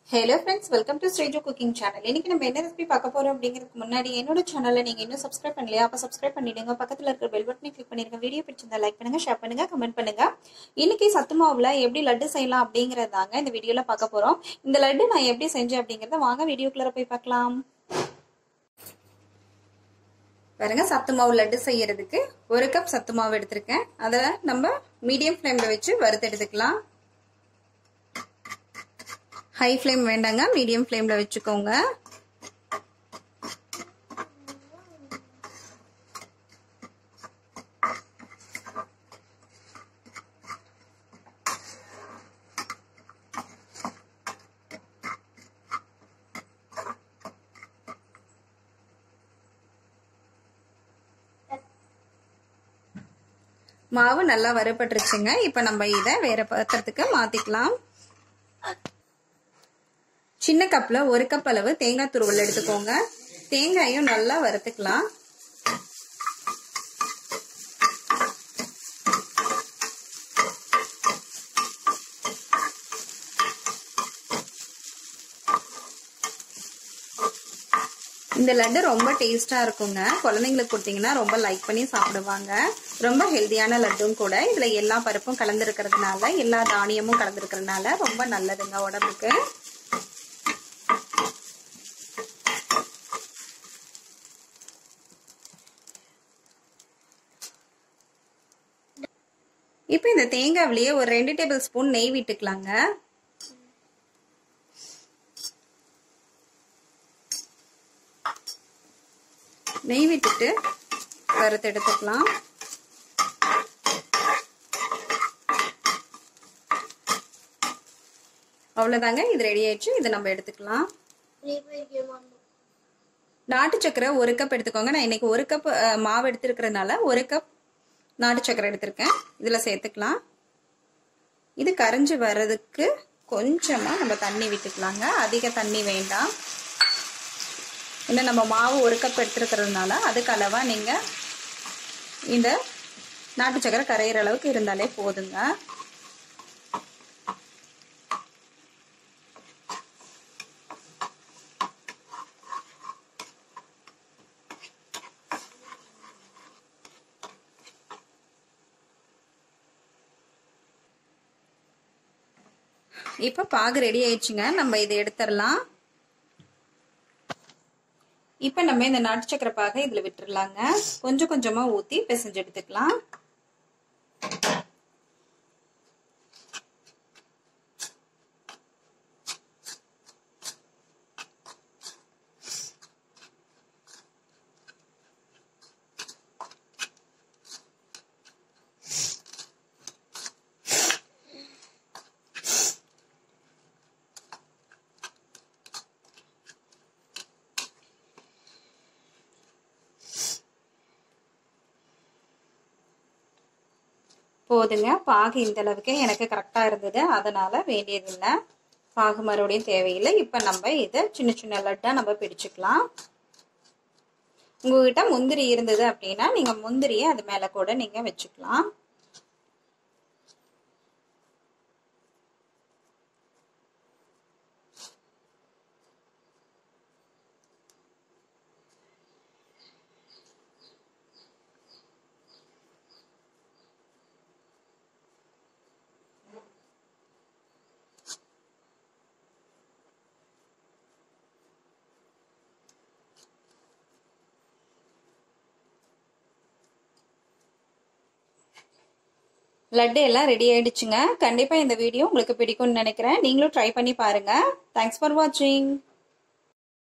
hello friends welcome to Srejo cooking channel இன்னைக்கு நம்ம என்ன ரெசிபி பார்க்க போறோம் அப்படிங்கிறதுக்கு முன்னாடி என்னோட சேனலை நீங்க இன்னும் சப்ஸ்கிரைப் பண்ணலையா அப்ப சப்ஸ்கிரைப் பண்ணிடுங்க பக்கத்துல இருக்கிற பெல் பட்டனை கிளிக் பண்ணிருங்க வீடியோ பிடிச்சிருந்தா லைக் பண்ணுங்க ஷேர் பண்ணுங்க கமெண்ட் பண்ணுங்க இன்னைக்கு சத்து மாவுல எப்படி லட்டு செய்யலாம் அப்படிங்கறது தாங்க இந்த வீடியோல பார்க்க போறோம் இந்த லட்டு நான் எப்படி செஞ்சேன் அப்படிங்கறத வாங்க வீடியோக்குள்ள போய் பார்க்கலாம் பாருங்க சத்து மாவு லட்டு செய்யறதுக்கு ஒரு கப் சத்து மாவு எடுத்திருக்கேன் அதை நம்ம மீடியம் ஃப்ளேம்ல வச்சு வறுத்து எடுத்துக்கலாம் ஹை ஃப்ளேம் வேண்டாங்க மீடியம் ஃப்ளேம்ல வச்சுக்கோங்க மாவு நல்லா வறுபட்டுருச்சுங்க இப்போ நம்ம இதை வேற பாத்திரத்துக்கு மாத்திக்கலாம் சின்ன கப்ல ஒரு கப் அளவு தேங்காய் துருவல் எடுத்துக்கோங்க தேங்காயும் நல்லா வறுத்துக்கலாம் இந்த லட்டு ரொம்ப டேஸ்டா இருக்குங்க குழந்தைங்களுக்கு கொடுத்தீங்கன்னா ரொம்ப லைக் பண்ணி சாப்பிடுவாங்க ரொம்ப ஹெல்த்தியான லட்டும் கூட இதுல எல்லா பருப்பும் கலந்துருக்கிறதுனால எல்லா தானியமும் கலந்துருக்கிறதுனால ரொம்ப நல்லதுங்க உடம்புக்கு இப்போ இந்த தேங்காவிலேயே ஒரு ரெண்டு டேபிள் ஸ்பூன் நெய் விட்டுக்கலாங்க நெய் விட்டுட்டு வறுத்து எடுத்துக்கலாம் அவ்வளோதாங்க இது ரெடி ஆயிடுச்சு இதை நம்ம எடுத்துக்கலாம் நாட்டு சக்கரை ஒரு கப் எடுத்துக்கோங்க நான் இன்னைக்கு ஒரு கப் மாவு எடுத்துருக்கிறதுனால ஒரு கப் நாட்டு சக்கரை எடுத்திருக்கேன் இதில் சேர்த்துக்கலாம் இது கரைஞ்சி வர்றதுக்கு கொஞ்சமாக நம்ம தண்ணி விட்டுக்கலாங்க அதிக தண்ணி வேண்டாம் இன்னும் நம்ம மாவு ஒரு கப் எடுத்துருக்கிறதுனால அதுக்கு அளவாக நீங்கள் இந்த நாட்டு சக்கரை கரையிற அளவுக்கு இருந்தாலே போதுங்க இப்போ பாகு ரெடி ஆயிடுச்சுங்க நம்ம இதை எடுத்துடலாம் இப்போ நம்ம இந்த நாட்டு சக்கரை பாகை இதில் விட்டுடலாங்க கொஞ்சம் கொஞ்சமாக ஊற்றி பிசைஞ்சு எடுத்துக்கலாம் போதுங்க பாகு இந்த அளவுக்கு எனக்கு கரெக்டாக இருந்தது அதனால வேண்டியதில்லை பாகு மறுபடியும் தேவையில்லை இப்போ நம்ம இதை சின்ன சின்ன லட்டாக நம்ம பிடிச்சிக்கலாம் உங்ககிட்ட முந்திரி இருந்தது அப்படின்னா நீங்கள் முந்திரியை அது மேலே கூட நீங்கள் வச்சுக்கலாம் லட்டு எல்லாம் ரெடி ஆயிடுச்சுங்க கண்டிப்பா இந்த வீடியோ உங்களுக்கு பிடிக்கும்னு நினைக்கிறேன் நீங்களும் ட்ரை பண்ணி பாருங்க தேங்க்ஸ் ஃபார் வாட்சிங்